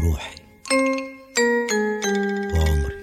وروحي وعمري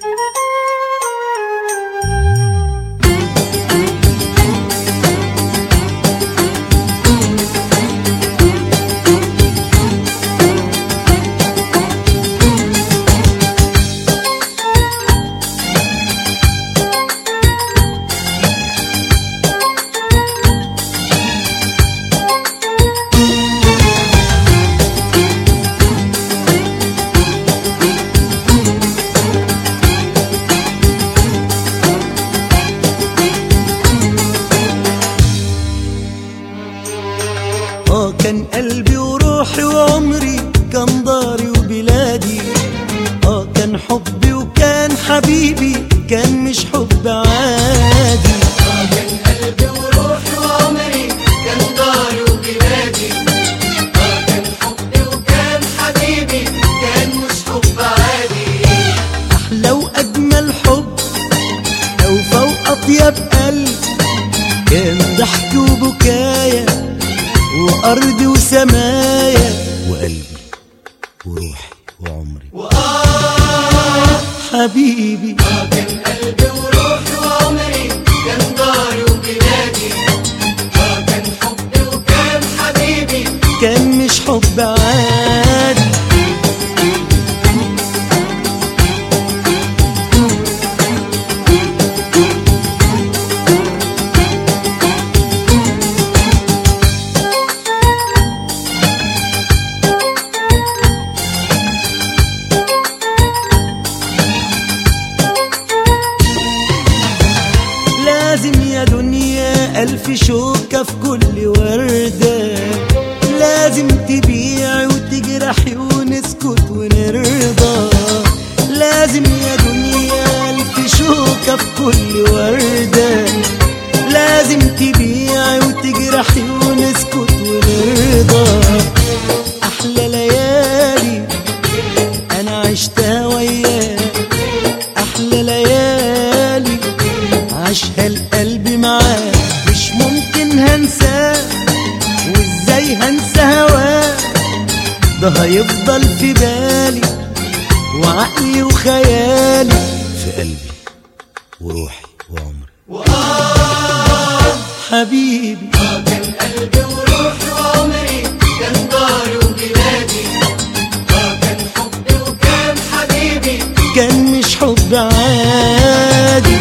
اه كان قلبي وروحي وعمري كان داري وبلادي اه كان حبي وكان حبيبي كان مش حب عادي كان قلبي وروحي وعمري كان داري وبلادي آه كان حبي وكان حبيبي كان مش حب عادي احلى واجمل حب اوفى واطيب قلب كان ضحك وبكايا وارض وسمايا وقلبي وروحي وعمري وآه حبيبي آه كان قلبي وروحي وعمري كان داري وبلادي آه كان حبي وكان حبيبي كان مش حب عادي لازم يا دنيا ألف شوكة في كل وردة لازم تبيع وتجرحي ونسكت ونرضى لازم يا دنيا ألف شوكة في كل وردة لازم تبيع وتجرحي ونسكت ونرضى أحلى ليالي أنا عشتها وياك أحلى ليالي عاشها القلب معاه مش ممكن هنساه وازاي هنسى هواه ده هيفضل في بالي وعقلي وخيالي في قلبي وروحي وعمري وآه حبيبي آه كان قلبي وروحي وعمري كان داري وبلادي آه كان حبي وكان حبيبي كان مش حب عادي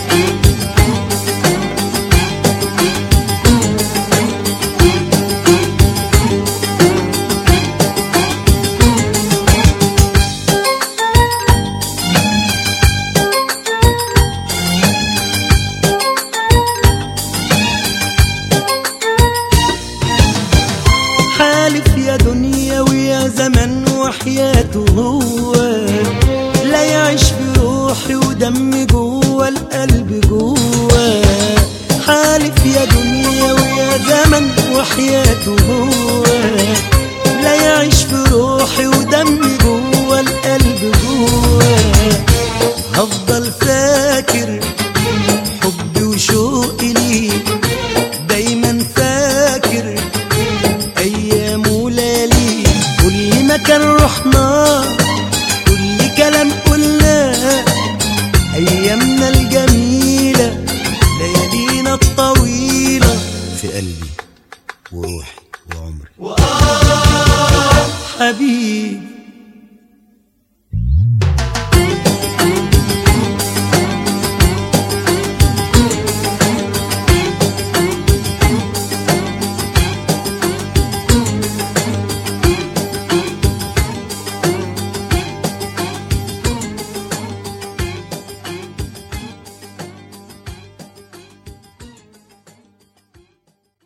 حالف يا دنيا ويا زمن وحياته هو لا يعيش في روحي ودمي جوه القلب جوه حالف يا دنيا ويا زمن وحياته هو لا يعيش في روحي ودمي جوه القلب جوه هفضل فاكر حبي وشوقي ليك دايما فاكر ايام وليالي كل مكان رحنا كل كلام قلناه ايامنا الجميله ليالينا الطويله في قلبي وروحي وعمري وآه حبيبي